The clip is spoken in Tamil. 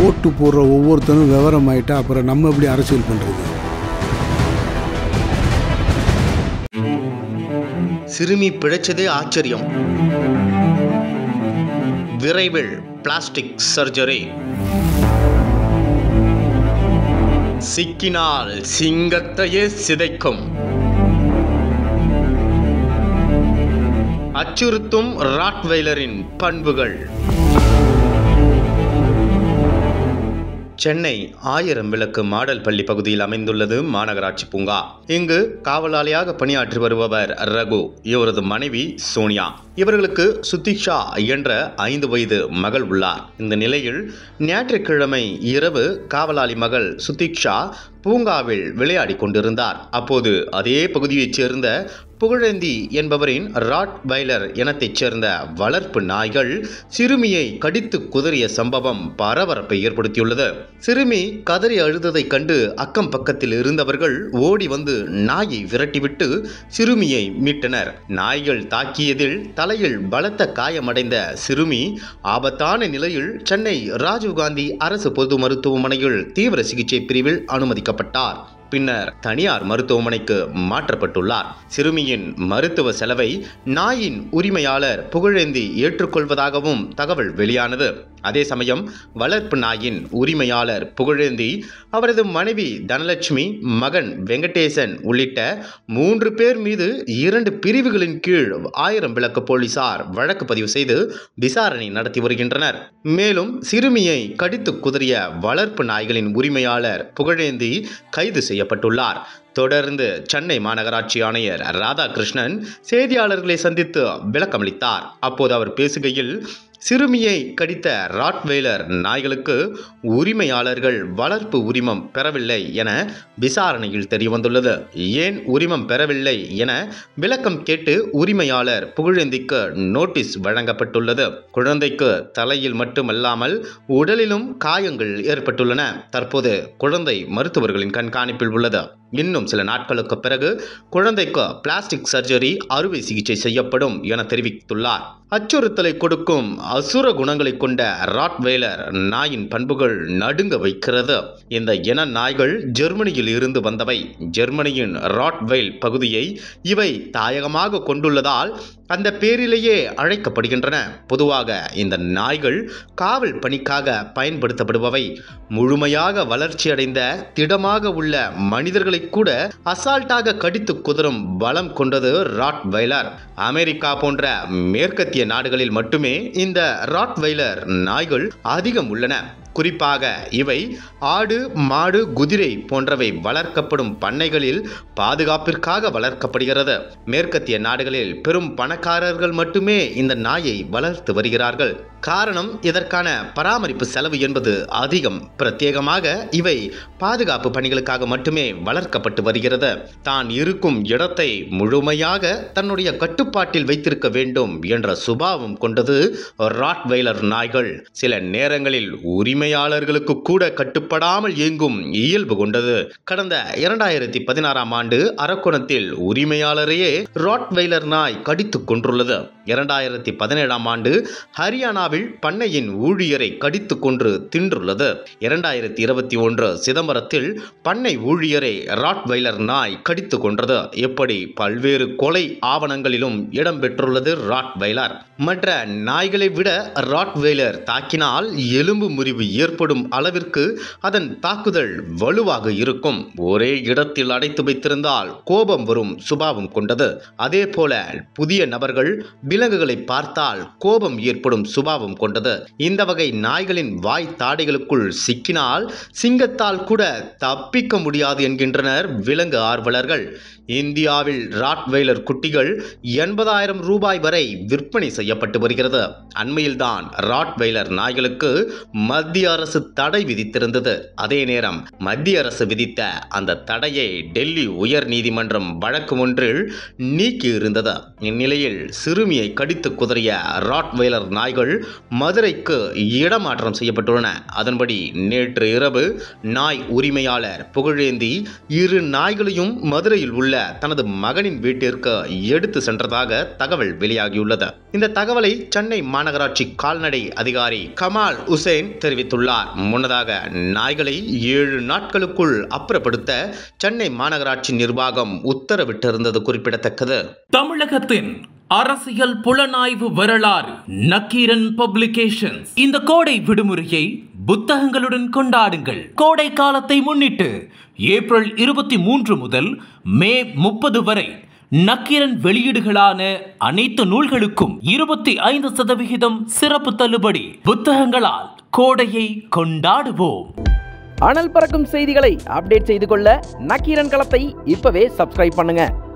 ஓட்டு போடுற ஒவ்வொருத்தனும் விவரம் ஆயிட்டா அப்புறம் நம்ம எப்படி அரசியல் பண்ணுறது சிறுமி பிழைச்சதே ஆச்சரியம் விரைவில் பிளாஸ்டிக் சர்ஜரி சிக்கினால் சிங்கத்தையே சிதைக்கும் அச்சுறுத்தும் ராட்வெய்லரின் பண்புகள் சென்னை ஆயிரம் விளக்கு மாடல் பள்ளி பகுதியில் அமைந்துள்ளது மாநகராட்சி பூங்கா இங்கு காவலாளியாக பணியாற்றி வருபவர் ரகு இவரது மனைவி சோனியா இவர்களுக்கு சுத்திக்ஷா என்ற ஐந்து வயது மகள் உள்ளார் இந்த நிலையில் ஞாயிற்றுக்கிழமை இரவு காவலாளி மகள் சுத்திக்ஷா பூங்காவில் விளையாடி கொண்டிருந்தார் அப்போது அதே பகுதியைச் சேர்ந்த புகழேந்தி என்பவரின் ராட் வைலர் இனத்தைச் சேர்ந்த வளர்ப்பு நாய்கள் சிறுமியை கடித்து குதறிய சம்பவம் பரபரப்பை ஏற்படுத்தியுள்ளது சிறுமி கதறி அழுததைக் கண்டு அக்கம் பக்கத்தில் இருந்தவர்கள் ஓடி வந்து நாயை விரட்டிவிட்டு சிறுமியை மீட்டனர் நாய்கள் தாக்கியதில் தலையில் பலத்த காயமடைந்த சிறுமி ஆபத்தான நிலையில் சென்னை ராஜீவ்காந்தி அரசு பொது மருத்துவமனையில் தீவிர சிகிச்சை பிரிவில் அனுமதிக்கப்பட்டார் பின்னர் தனியார் மருத்துவமனைக்கு மாற்றப்பட்டுள்ளார் சிறுமியின் மருத்துவ செலவை நாயின் உரிமையாளர் புகழேந்தி ஏற்றுக்கொள்வதாகவும் தகவல் வெளியானது அதே சமயம் வளர்ப்பு நாயின் உரிமையாளர் புகழேந்தி அவரது மனைவி தனலட்சுமி மகன் வெங்கடேசன் உள்ளிட்ட மூன்று பேர் மீது இரண்டு பிரிவுகளின் கீழ் ஆயிரம் விளக்கு போலீசார் வழக்கு பதிவு செய்து விசாரணை நடத்தி வருகின்றனர் மேலும் சிறுமியை கடித்து குதறிய வளர்ப்பு நாய்களின் உரிமையாளர் புகழேந்தி கைது செய்யப்பட்டுள்ளார் தொடர்ந்து சென்னை மாநகராட்சி ஆணையர் ராதாகிருஷ்ணன் செய்தியாளர்களை சந்தித்து விளக்கமளித்தார் அப்போது அவர் பேசுகையில் சிறுமியை கடித்த ராட்வெய்லர் நாய்களுக்கு உரிமையாளர்கள் வளர்ப்பு உரிமம் பெறவில்லை என விசாரணையில் தெரியவந்துள்ளது ஏன் உரிமம் பெறவில்லை என விளக்கம் கேட்டு உரிமையாளர் புகழேந்திக்கு நோட்டீஸ் வழங்கப்பட்டுள்ளது குழந்தைக்கு தலையில் மட்டுமல்லாமல் உடலிலும் காயங்கள் ஏற்பட்டுள்ளன தற்போது குழந்தை மருத்துவர்களின் கண்காணிப்பில் உள்ளது இன்னும் சில நாட்களுக்கு பிறகு குழந்தைக்கு பிளாஸ்டிக் சர்ஜரி அறுவை சிகிச்சை செய்யப்படும் என தெரிவித்துள்ளார் அச்சுறுத்தலை கொடுக்கும் அசுர குணங்களை கொண்ட ராட்வெய்லர் நாயின் பண்புகள் நடுங்க வைக்கிறது இந்த இன நாய்கள் ஜெர்மனியில் இருந்து வந்தவை ஜெர்மனியின் ராட்வெயில் பகுதியை இவை தாயகமாக கொண்டுள்ளதால் அந்த பேரிலேயே அழைக்கப்படுகின்றன பொதுவாக இந்த நாய்கள் காவல் பணிக்காக பயன்படுத்தப்படுபவை முழுமையாக வளர்ச்சியடைந்த திடமாக உள்ள மனிதர்களை கூட அசால்ட்டாக கடித்து குதறும் பலம் கொண்டது ராட்வெய்லர் அமெரிக்கா போன்ற மேற்கத்திய நாடுகளில் மட்டுமே இந்த ராட்வெய்லர் நாய்கள் அதிகம் உள்ளன குறிப்பாக இவை ஆடு மாடு குதிரை போன்றவை வளர்க்கப்படும் பண்ணைகளில் பாதுகாப்பிற்காக வளர்க்கப்படுகிறது மேற்கத்திய நாடுகளில் பெரும் பணக்காரர்கள் மட்டுமே இந்த நாயை வளர்த்து வருகிறார்கள் காரணம் இதற்கான பராமரிப்பு செலவு என்பது அதிகம் பிரத்யேகமாக இவை பாதுகாப்பு பணிகளுக்காக மட்டுமே வளர்க்கப்பட்டு வருகிறது தான் இருக்கும் இடத்தை முழுமையாக தன்னுடைய கட்டுப்பாட்டில் வைத்திருக்க வேண்டும் என்ற சுபாவம் கொண்டது ராட்வெய்லர் நாய்கள் சில நேரங்களில் உரிமையாளர்களுக்கு கூட கட்டுப்படாமல் இயங்கும் இயல்பு கொண்டது கடந்த இரண்டாயிரத்தி பதினாறாம் ஆண்டு அரக்கோணத்தில் உரிமையாளரையே ராட்வெய்லர் நாய் கடித்துக் கொன்றுள்ளது இரண்டாயிரத்தி பதினேழாம் ஆண்டு ஹரியானாவில் பண்ணையின் ஊழியரை கடித்து கொன்று தின்றுள்ளது இரண்டாயிரத்தி இருபத்தி ஒன்று சிதம்பரத்தில் பண்ணை ஊழியரை ராட்வெய்லர் நாய் கடித்து கொன்றது இப்படி பல்வேறு கொலை ஆவணங்களிலும் இடம்பெற்றுள்ளது ராட்வெய்லர் மற்ற நாய்களை விட ராட்வெய்லர் தாக்கினால் எலும்பு முறிவு ஏற்படும் அளவிற்கு அதன் தாக்குதல் வலுவாக இருக்கும் ஒரே இடத்தில் அடைத்து வைத்திருந்தால் கோபம் வரும் சுபாவம் கொண்டது அதே போல புதிய நபர்கள் விலங்குகளை பார்த்தால் கோபம் ஏற்படும் சுபாவம் கொண்டது இந்த வகை நாய்களின் வாய் தாடைகளுக்குள் சிக்கினால் சிங்கத்தால் கூட தப்பிக்க முடியாது என்கின்றனர் விலங்கு ஆர்வலர்கள் இந்தியாவில் ராட்வெய்லர் குட்டிகள் எண்பதாயிரம் ரூபாய் வரை விற்பனை செய்யப்பட்டு வருகிறது அண்மையில்தான் ராட்வெய்லர் நாய்களுக்கு மத்திய அரசு தடை விதித்திருந்தது அதே நேரம் மத்திய அரசு விதித்த அந்த தடையை டெல்லி உயர் நீதிமன்றம் வழக்கு ஒன்றில் நீக்கி இருந்தது இந்நிலையில் சிறுமியை கடித்து குதறிய ராட்வெய்லர் நாய்கள் மதுரைக்கு இடமாற்றம் செய்யப்பட்டுள்ளன அதன்படி நேற்று இரவு நாய் உரிமையாளர் புகழேந்தி இரு நாய்களையும் மதுரையில் உள்ள உள்ள தனது மகனின் வீட்டிற்கு எடுத்து சென்றதாக தகவல் வெளியாகியுள்ளது இந்த தகவலை சென்னை மாநகராட்சி கால்நடை அதிகாரி கமால் உசேன் தெரிவித்துள்ளார் முன்னதாக நாய்களை ஏழு நாட்களுக்குள் அப்புறப்படுத்த சென்னை மாநகராட்சி நிர்வாகம் உத்தரவிட்டிருந்தது குறிப்பிடத்தக்கது தமிழகத்தின் அரசியல் புலனாய்வு வரலாறு நக்கீரன் பப்ளிகேஷன்ஸ் இந்த கோடை விடுமுறையை புத்தகங்களுடன் கொண்டாடுங்கள் கோடை காலத்தை முன்னிட்டு ஏப்ரல் இருபத்தி மூன்று முதல் மே முப்பது வரை நக்கீரன் வெளியீடுகளான அனைத்து நூல்களுக்கும் இருபத்தி ஐந்து சதவிகிதம் சிறப்பு தள்ளுபடி புத்தகங்களால் கோடையை கொண்டாடுவோம் அனல் பறக்கும் செய்திகளை அப்டேட் செய்து கொள்ள நக்கீரன் களத்தை இப்பவே சப்ஸ்கிரைப் பண்ணுங்க